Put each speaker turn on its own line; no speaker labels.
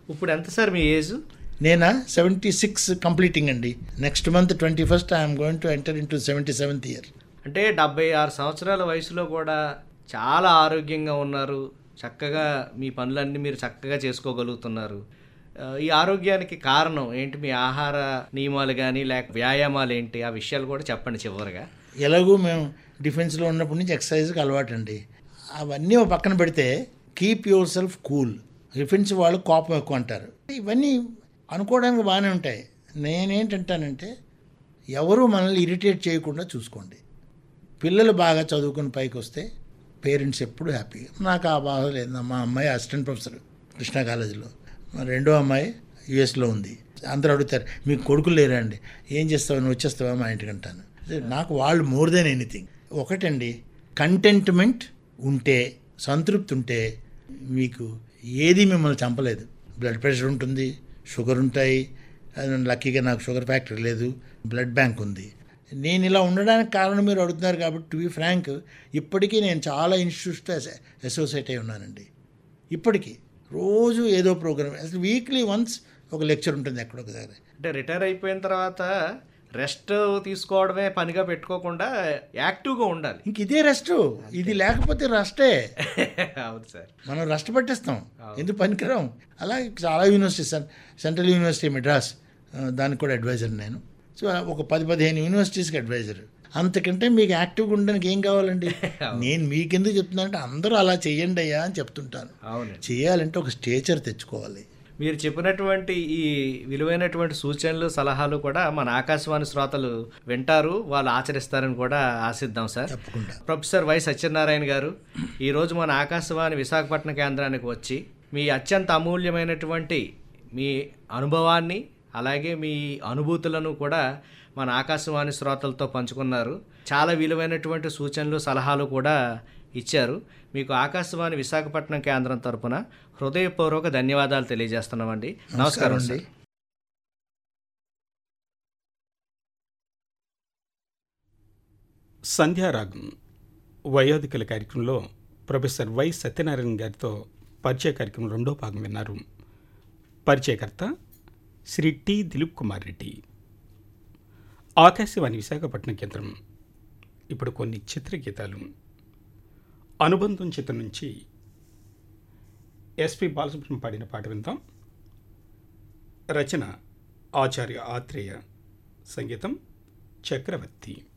ఇప్పుడు ఎంత సార్ మీ ఏజ్
నేనా సెవెంటీ సిక్స్ కంప్లీటింగ్ అండి next month twenty first I'm going to enter in to seventy seventh year
అంటే డెబ్బై ఆరు సంవత్సరాల వయసులో కూడా చాలా ఆరోగ్యంగా ఉన్నారు చక్కగా మీ పనులన్నీ మీరు చక్కగా చేసుకోగలుగుతున్నారు ఆ, ఈ ఆరోగ్యానికి కారణం ఏంటి మీ ఆహార నియమాలు కానీ లేక వ్యాయామాలు ఏంటి ఆ విషయాలు కూడా చెప్పండి చివరిగా
ఎలాగూ మేము డిఫెన్స్లో ఉన్నప్పటి నుంచి ఎక్సర్సైజ్కి అలవాటు అండి అవన్నీ ఒక పక్కన పెడితే keep yourself cool defence వాళ్ళు కోపం ఎక్కువ అంటారు ఇవన్నీ అనుకోవడానికి బాగానే ఉంటాయి నేనేంటంటానంటే ఎవరు మనల్ని ఇరిటేట్ చేయకుండా చూసుకోండి పిల్లలు బాగా చదువుకుని పైకి వస్తే పేరెంట్స్ ఎప్పుడు హ్యాపీ నాకు ఆ బాధ లేదు మా అమ్మాయి అసిస్టెంట్ ప్రొఫెసర్ కృష్ణా కాలేజీలో మా రెండో అమ్మాయి యుఎస్లో ఉంది అందరూ అడుగుతారు మీకు కొడుకులు లేరా అండి ఏం చేస్తావు నువ్వు వచ్చేస్తావా మా ఇంటికి అంటాను నాకు వాళ్ళు మోర్ దెన్ ఎనీథింగ్ ఒకటండి కంటెంట్మెంట్ ఉంటే సంతృప్తి ఉంటే మీకు ఏది మిమ్మల్ని చంపలేదు బ్లడ్ ప్రెషర్ ఉంటుంది షుగర్ ఉంటాయి అది లక్కీగా నాకు షుగర్ ఫ్యాక్టరీ లేదు బ్లడ్ బ్యాంక్ ఉంది నేను ఇలా ఉండడానికి కారణం మీరు అడుగుతున్నారు కాబట్టి టు బి ఫ్రాంక్ ఇప్పటికీ నేను చాలా ఇన్స్టిట్యూట్స్తో అసోసియేట్ అయి ఉన్నానండి ఇప్పటికీ రోజు ఏదో ప్రోగ్రామ్ అసలు వీక్లీ వన్స్ ఒక లెక్చర్ ఉంటుంది ఎక్కడొక దగ్గర
అంటే రిటైర్ అయిపోయిన తర్వాత రెస్ట్ తీసుకోవడమే పనిగా పెట్టుకోకుండా యాక్టివ్గా ఉండాలి
ఇంక ఇదే రెస్ట్ ఇది లేకపోతే రెస్టే
అవును సార్
మనం రెస్ట్ పట్టేస్తాం ఎందుకు పనికిరాం అలాగే చాలా universities sir central university Madras ఆ, దానికి కూడా అడ్వైజర్ నేను సో ఒక పది పదిహేను యూనివర్సిటీస్కి అడ్వైజర్ అంతకంటే మీకు యాక్టివ్గా ఉండడానికి ఏం కావాలండి నేను మీకెందుకు చెప్తున్నానంటే అందరూ అలా చెయ్యండి అయ్యా అని చెప్తుంటాను
అవును
చేయాలంటే ఒక స్టేచర్ తెచ్చుకోవాలి
మీరు చెప్పినటువంటి ఈ విలువైనటువంటి సూచనలు సలహాలు కూడా మన ఆకాశవాణి శ్రోతలు వింటారు వాళ్ళు ఆచరిస్తారని కూడా ఆశిద్దాం సార్
తప్పకుండా
ప్రొఫెసర్ వై సత్యనారాయణ గారు ఈరోజు మన ఆకాశవాణి విశాఖపట్నం కేంద్రానికి వచ్చి మీ అత్యంత అమూల్యమైనటువంటి మీ అనుభవాన్ని అలాగే మీ అనుభూతులను కూడా మన ఆకాశవాణి శ్రోతలతో పంచుకున్నారు చాలా విలువైనటువంటి సూచనలు సలహాలు కూడా ఇచ్చారు మీకు ఆకాశవాణి విశాఖపట్నం కేంద్రం తరపున హృదయపూర్వక ధన్యవాదాలు తెలియజేస్తున్నామండి నమస్కారం
అండి
సార్
సంధ్యారాగం వయోధికుల కార్యక్రమంలో ప్రొఫెసర్ వై సత్యనారాయణ గారితో పరిచయ కార్యక్రమం రెండో భాగం విన్నారు పరిచయకర్త శ్రీ టి దిలీప్ కుమార్ రెడ్డి ఆకాశవాణి విశాఖపట్నం కేంద్రం ఇప్పుడు కొన్ని చిత్రగీతాలు అనుబంధం చిత్రం నుంచి ఎస్పి బాలసుబ్రహ్మణ్యం పాడిన పాట విందాం రచన ఆచార్య ఆత్రేయ సంగీతం చక్రవర్తి